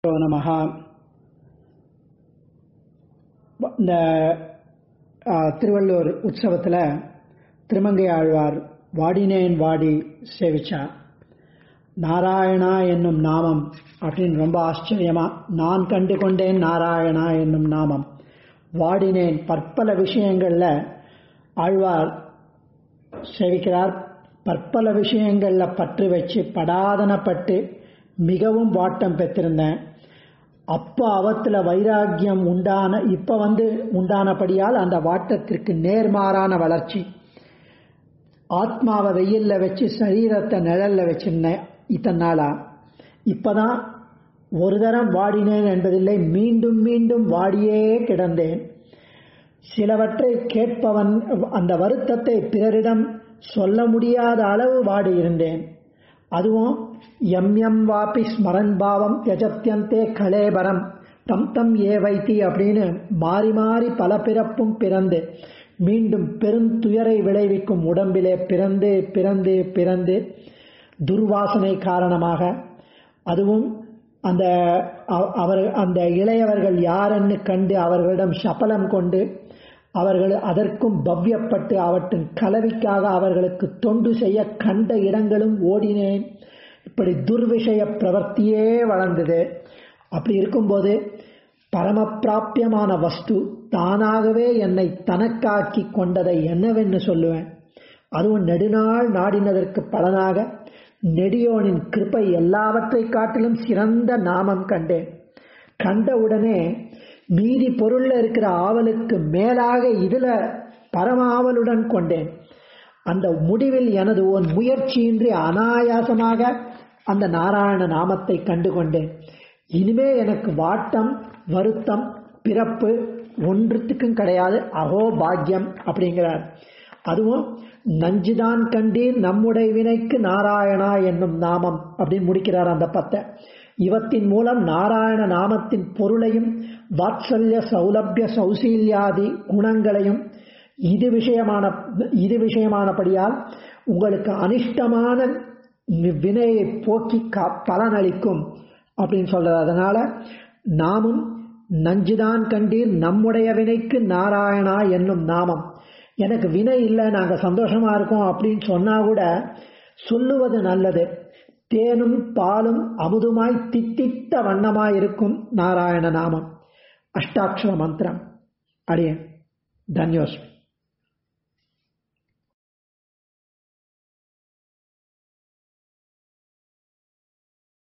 நமஹ இந்த ஆ, திருவள்ளூர் உற்சவத்தில் திருமங்கை ஆழ்வார் வாடினேன் வாடி சேவிச்சார் நாராயணா என்னும் நாமம் அப்படின்னு ரொம்ப ஆச்சரியமா நான் கண்டு கொண்டேன் நாராயணா என்னும் நாமம் வாடினேன் பற்பல விஷயங்கள்ல ஆழ்வார் சேவிக்கிறார் பற்பல விஷயங்கள்ல பற்று வச்சு படாதனப்பட்டு மிகவும் வாட்டம் பெற்றிருந்தேன் அப்போ அவத்துல வைராக்கியம் உண்டான இப்ப வந்து உண்டானபடியால் அந்த வாட்டத்திற்கு நேர்மாறான வளர்ச்சி ஆத்மாவை வெயில்ல வச்சு சரீரத்தை நிழல்ல வச்சிருந்தேன் இத்தனை நாளா இப்பதான் ஒரு தரம் வாடினேன் என்பதில்லை மீண்டும் மீண்டும் வாடியே கிடந்தேன் சிலவற்றை கேட்பவன் அந்த வருத்தத்தை பிறரிடம் சொல்ல முடியாத அளவு வாடி இருந்தேன் அதுவும் எம் எம் வாபி ஸ்மரன் பாவம் யஜத்யந்தே கலேபரம் தம் தம் ஏ வைத்தி அப்படின்னு மாறி மாறி பல பிறப்பும் பிறந்து மீண்டும் பெருந்துயரை விளைவிக்கும் உடம்பிலே பிறந்து பிறந்து பிறந்து துர்வாசனை காரணமாக அதுவும் அந்த அ- அவர் அந்த இளையவர்கள் யாரென்னு கண்டு அவர்களிடம் சபலம் கொண்டு அவர்கள் அதற்கும் பவ்யப்பட்டு அவற்றின் கலவிக்காக அவர்களுக்கு தொண்டு செய்ய கண்ட இடங்களும் ஓடினேன் இப்படி துர்விஷய பிரவர்த்தியே வளர்ந்தது அப்படி இருக்கும்போது பரமப்பிராப்பியமான வஸ்து தானாகவே என்னை தனக்காக்கி கொண்டதை என்னவென்று சொல்லுவேன் அதுவும் நெடுநாள் நாடினதற்கு பலனாக நெடியோனின் கிருபை எல்லாவற்றை காட்டிலும் சிறந்த நாமம் கண்டேன் கண்டவுடனே மீதி பொருள்ல இருக்கிற ஆவலுக்கு மேலாக இதுல பரம ஆவலுடன் கொண்டேன் அந்த முடிவில் எனது ஒரு முயற்சியின்றி அனாயாசமாக அந்த நாராயண நாமத்தை கண்டு கொண்டேன் இனிமே எனக்கு வாட்டம் வருத்தம் பிறப்பு ஒன்றுத்துக்கும் கிடையாது அகோ பாக்கியம் அப்படிங்கிறார் அதுவும் நஞ்சுதான் கண்டீர் நம்முடைய வினைக்கு நாராயணா என்னும் நாமம் அப்படின்னு முடிக்கிறார் அந்த பத்தை இவத்தின் மூலம் நாராயண நாமத்தின் பொருளையும் வாத்சல்ய சௌலபிய சௌசீல்யாதி குணங்களையும் இது விஷயமான இது விஷயமானபடியால் உங்களுக்கு அனிஷ்டமான வினையை போக்கி கா- பலனளிக்கும் அப்படின்னு சொல்றார் அதனால நாமும் நஞ்சுதான் கண்டீர் நம்முடைய வினைக்கு நாராயணா என்னும் நாமம் எனக்கு வினை இல்லை நாங்க சந்தோஷமா இருக்கோம் அப்படின்னு சொன்னா கூட சொல்லுவது நல்லது தேனும் பாலும் அமுதுமாய் தித்தித்த வண்ணமாயிருக்கும் நாராயண நாமம் அஷ்டாட்சர மந்திரம் அடியேன் தன்யோஸ்மி